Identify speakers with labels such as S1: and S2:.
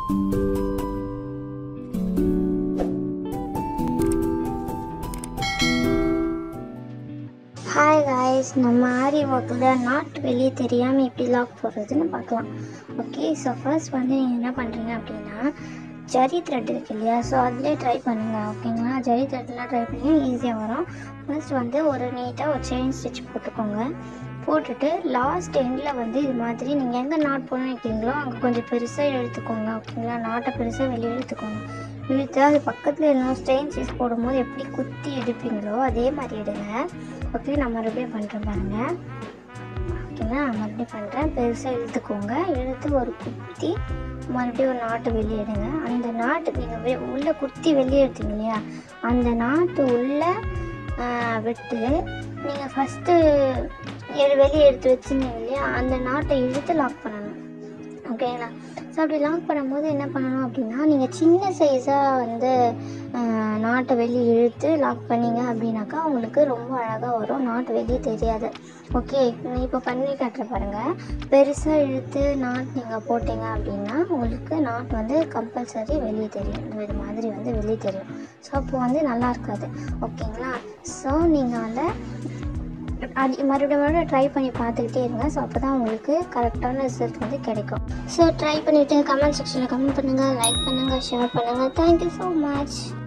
S1: hi guys நம்ம ஆரி ஒர்க்கில் not வெளியே தெரியாமல் எப்படி லாக் போடுறதுன்னு பார்க்கலாம் ஓகே ஸோ ஃபர்ஸ்ட் வந்து நீங்கள் என்ன பண்ணுறீங்க அப்படின்னா ஜரி த்ரெட் இருக்கு இல்லையா ஸோ அதிலே ட்ரை பண்ணுங்கள் ஓகேங்களா ஜரி த்ரெட்லாம் ட்ரை பண்ணி ஈஸியாக வரும் ஃபர்ஸ்ட் வந்து ஒரு நீட்டாக ஒரு செயின் ஸ்டிச் போட்டுக்கோங்க போட்டுட்டு லாஸ்ட் எண்டில் வந்து இது மாதிரி நீங்கள் எங்கே நாட் போடணும் நினைக்கிறீங்களோ அங்கே கொஞ்சம் பெருசாக இழுத்துக்கோங்க ஓகேங்களா நாட்டை பெருசாக வெளியே இழுத்துக்கோங்க இழுத்து அது பக்கத்தில் எல்லாம் ஸ்டெயின் சீஸ் போடும்போது எப்படி குத்தி எடுப்பீங்களோ அதே மாதிரி எடுங்க ஓகே நான் மறுபடியும் பண்ணுறேன் பாருங்கள் ஓகேங்களா நான் மறுபடியும் பண்ணுறேன் பெருசாக இழுத்துக்கோங்க இழுத்து ஒரு குத்தி மறுபடியும் ஒரு நாட்டு வெளியே எடுங்க அந்த நாட்டு நீங்கள் வெ உள்ளே குத்தி வெளியே எடுத்தீங்க இல்லையா அந்த நாட்டு உள்ளே விட்டு நீங்கள் ஃபஸ்ட்டு வெளியே எடுத்து வச்சுருந்தீங்க இல்லையா அந்த நாட்டை இழுத்து லாக் பண்ணணும் ஓகேங்களா ஸோ அப்படி லாக் பண்ணும்போது என்ன பண்ணணும் அப்படின்னா நீங்கள் சின்ன சைஸாக வந்து ஆஹ், நாட்டை வெளியே இழுத்து லாக் பண்ணீங்க அப்படின்னாக்கா உங்களுக்கு ரொம்ப அழகாக வரும் நாட்டு வெளியே தெரியாது ஓகே நான் இப்போ பண்ணி காட்டுற பாருங்கள் பெருசாக இழுத்து நாட் நீங்கள் போட்டீங்க அப்படின்னா உங்களுக்கு நாட் வந்து கம்பல்சரி வெளியே தெரியும் இது மாதிரி வந்து வெளியே தெரியும் ஸோ அப்போ வந்து நல்லா இருக்காது ஓகேங்களா ஸோ நீங்கள் வந்து அது மறுபடியும் மறுபடியும் ட்ரை பண்ணி பார்த்துக்கிட்டே இருங்க ஸோ அப்போ தான் உங்களுக்கு கரெக்டான ரிசல்ட் வந்து கிடைக்கும் ஸோ ட்ரை பண்ணிவிட்டு கமெண்ட் செக்ஷனில் கமெண்ட் பண்ணுங்கள் லைக் பண்ணுங்கள் ஷேர் பண்ணுங்கள் தேங்க்யூ ஸோ மச்